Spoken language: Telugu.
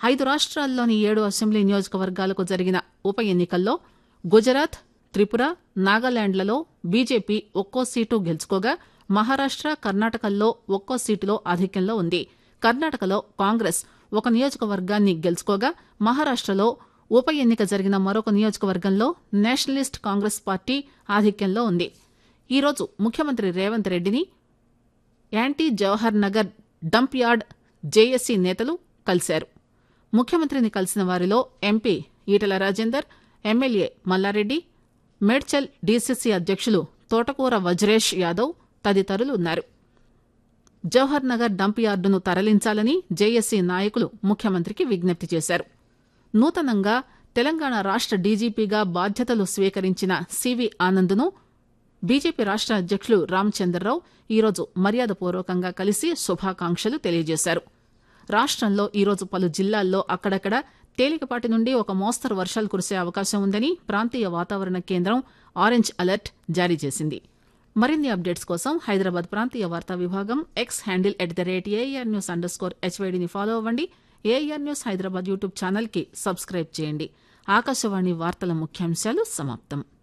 ఐదు రాష్ట్రాల్లోని ఏడు అసెంబ్లీ నియోజకవర్గాలకు జరిగిన ఉప ఎన్నికల్లో గుజరాత్ త్రిపుర నాగాలాండ్లలో బీజేపీ ఒక్కో సీటు గెలుచుకోగా మహారాష్ట కర్ణాటకల్లో ఒక్కో సీటులో ఆధిక్యంలో ఉంది కర్ణాటకలో కాంగ్రెస్ ఒక నియోజకవర్గాన్ని గెలుచుకోగా మహారాష్టలో ఉప ఎన్నిక జరిగిన మరొక నియోజకవర్గంలో నేషనలిస్ట్ కాంగ్రెస్ పార్టీ ఆధిక్యంలో ఉంది ఈరోజు ముఖ్యమంత్రి రేవంత్ రెడ్డిని anti Jawahar Nagar dump yard JAC నేతలు కలిశారు ముఖ్యమంత్రిని కలిసిన వారిలో MP Etela Rajender MLA Mallareddy Medchal DCC అధ్యక్షులు తోటకూర వజ్రేష్ యాదవ్ తదితరులు ఉన్నారు జవహర్ నగర్ డంప్ యార్డును తరలించాలని జేఏసీ నాయకులు ముఖ్యమంత్రికి విజ్ఞప్తి చేశారు నూతనంగా తెలంగాణ రాష్ట డీజీపీగా బాధ్యతలు స్వీకరించిన సివి ఆనంద్ను బీజేపీ రాష్ట అధ్యక్షులు రామచంద్రరావు ఈరోజు మర్యాదపూర్వకంగా కలిసి శుభాకాంక్షలు తెలియజేశారు రాష్టంలో ఈరోజు పలు జిల్లాల్లో అక్కడక్కడ తేలికపాటి నుండి ఒక మోస్తరు వర్షాలు కురిసే అవకాశం ఉందని ప్రాంతీయ వాతావరణ కేంద్రం ఆరెంజ్ అలర్ట్ జారీ చేసింది మరిన్ని అప్డేట్స్ కోసం హైదరాబాద్ ప్రాంతీయ వార్తా విభాగం X handle at the rate AIR news underscore స్కోర్ హెచ్వైడిని ఫాలో అవ్వండి AIR news Hyderabad YouTube channel కి సబ్స్క్రైబ్ చేయండి ఆకాశవాణి వార్తల ముఖ్యాంశాలు సమాప్తం